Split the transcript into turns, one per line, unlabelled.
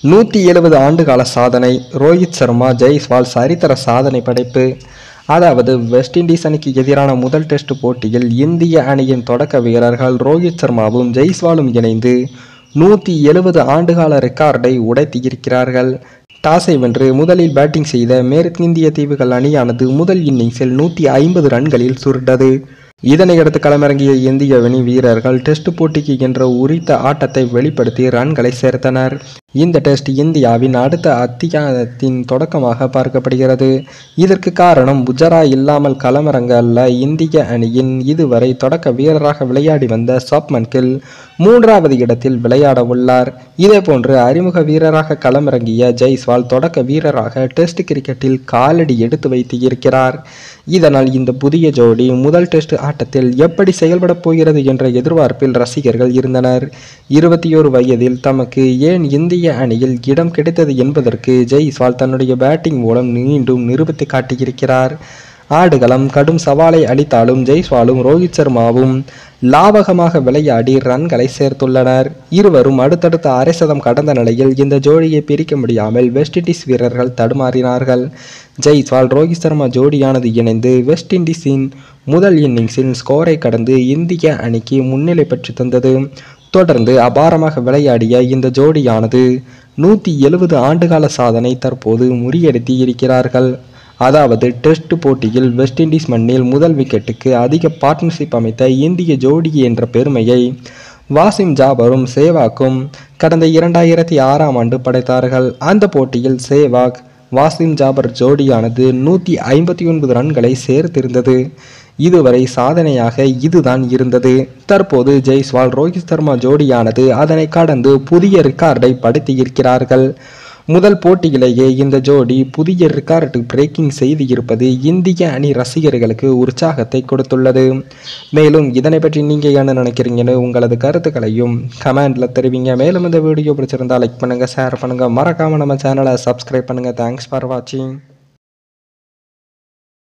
நூற்றி எழுபது ஆண்டுகால சாதனை ரோஹித் சர்மா ஜெய்ஸ்வால் சரித்திர சாதனை படைப்பு அதாவது வெஸ்ட் இண்டீஸ் அணிக்கு எதிரான முதல் டெஸ்ட் போட்டியில் இந்திய அணியின் தொடக்க வீரர்கள் ரோஹித் சர்மாவும் ஜெய்ஸ்வாலும் இணைந்து நூற்றி எழுபது ஆண்டுகால ரெக்கார்டை உடைத்திருக்கிறார்கள் டாஸை வென்று முதலில் பேட்டிங் செய்த மேற்கிந்திய தீவுகள் அணியானது முதல் இன்னிங்ஸில் நூற்றி ஐம்பது ரன்களில் சுருண்டது இதனையடுத்து களமிறங்கிய இந்திய அணி வீரர்கள் டெஸ்ட் போட்டிக்கு என்ற உரித்த ஆட்டத்தை வெளிப்படுத்தி ரன்களை சேர்த்தனர் இந்த டெஸ்ட் இந்தியாவின் அடுத்த அத்தியாயத்தின் தொடக்கமாக பார்க்கப்படுகிறது இதற்கு காரணம் புஜரா இல்லாமல் களமிறங்க அல்ல இந்திய அணியின் இதுவரை தொடக்க வீரராக விளையாடி வந்த சாப்மன் கில் மூன்றாவது இடத்தில் விளையாட உள்ளார் இதேபோன்று அறிமுக வீரராக களமிறங்கிய ஜெய்ஸ்வால் தொடக்க வீரராக டெஸ்ட் கிரிக்கெட்டில் காலடி எடுத்து வைத்து இருக்கிறார் இதனால் இந்த புதிய ஜோடி முதல் டெஸ்ட் ஆட்டத்தில் எப்படி செயல்பட போகிறது என்ற எதிர்பார்ப்பில் ரசிகர்கள் இருந்தனர் இருபத்தி ஓரு வயதில் தமக்கு ஏன் இந்திய அணியில் இடம் கிடைத்தது என்பதற்கு ஜெய்ஸ்வால் தன்னுடைய பேட்டிங் மூலம் மீண்டும் நிரூபித்து காட்டியிருக்கிறார் ஆடுகளம் கடும் சவாலை அளித்தாலும் ஜெய்ஸ்வாலும் ரோஹித் சர்மாவும் லாபகமாக விளையாடி ரன்களை சேர்த்துள்ளனர் இருவரும் அடுத்தடுத்த அரை சதம் கடந்த நிலையில் இந்த ஜோடியை பிரிக்க முடியாமல் வெஸ்ட் இண்டீஸ் வீரர்கள் தடுமாறினார்கள் ஜெய்ஸ்வால் ரோஹித் சர்மா ஜோடியானது இணைந்து வெஸ்ட் இண்டீஸின் முதல் இன்னிங்ஸின் ஸ்கோரை கடந்து இந்திய அணிக்கு முன்னிலை பெற்று தந்தது தொடர்ந்து அபாரமாக விளையாடிய இந்த ஜோடியானது நூற்றி எழுபது ஆண்டுகால சாதனை தற்போது முறியடித்து இருக்கிறார்கள் அதாவது டெஸ்ட் போட்டியில் வெஸ்ட் இண்டீஸ் மண்ணில் முதல் விக்கெட்டுக்கு அதிக பார்ட்னர்ஷிப் அமைத்த இந்திய ஜோடி என்ற பெருமையை வாசிம் ஜாபரும் சேவாக்கும் கடந்த இரண்டாயிரத்தி ஆறாம் ஆண்டு படைத்தார்கள் அந்த போட்டியில் சேவாக் வாசிம் ஜாபர் ஜோடியானது நூற்றி ஐம்பத்தி ஒன்பது ரன்களை சேர்த்திருந்தது இதுவரை சாதனையாக இதுதான் இருந்தது தற்போது ஜெய்ஸ்வால் ரோஹித் சர்மா ஜோடியானது அதனை கடந்து புதிய ரெக்கார்டை படுத்தியிருக்கிறார்கள் முதல் போட்டியிலேயே இந்த ஜோடி புதிய ரெக்கார்டு பிரேக்கிங் செய்து இருப்பது இந்திய அணி ரசிகர்களுக்கு உற்சாகத்தை கொடுத்துள்ளது மேலும் இதனை பற்றி நீங்கள் என்ன நினைக்கிறீங்கன்னு உங்களது கருத்துக்களையும் கமெண்ட்ல தெரிவிங்க மேலும் இந்த வீடியோ பிடிச்சிருந்தா லைக் பண்ணுங்க ஷேர் பண்ணுங்க மறக்காம நம்ம சேனலை சப்ஸ்கிரைப் பண்ணுங்க தேங்க்ஸ் ஃபார் வாட்சிங்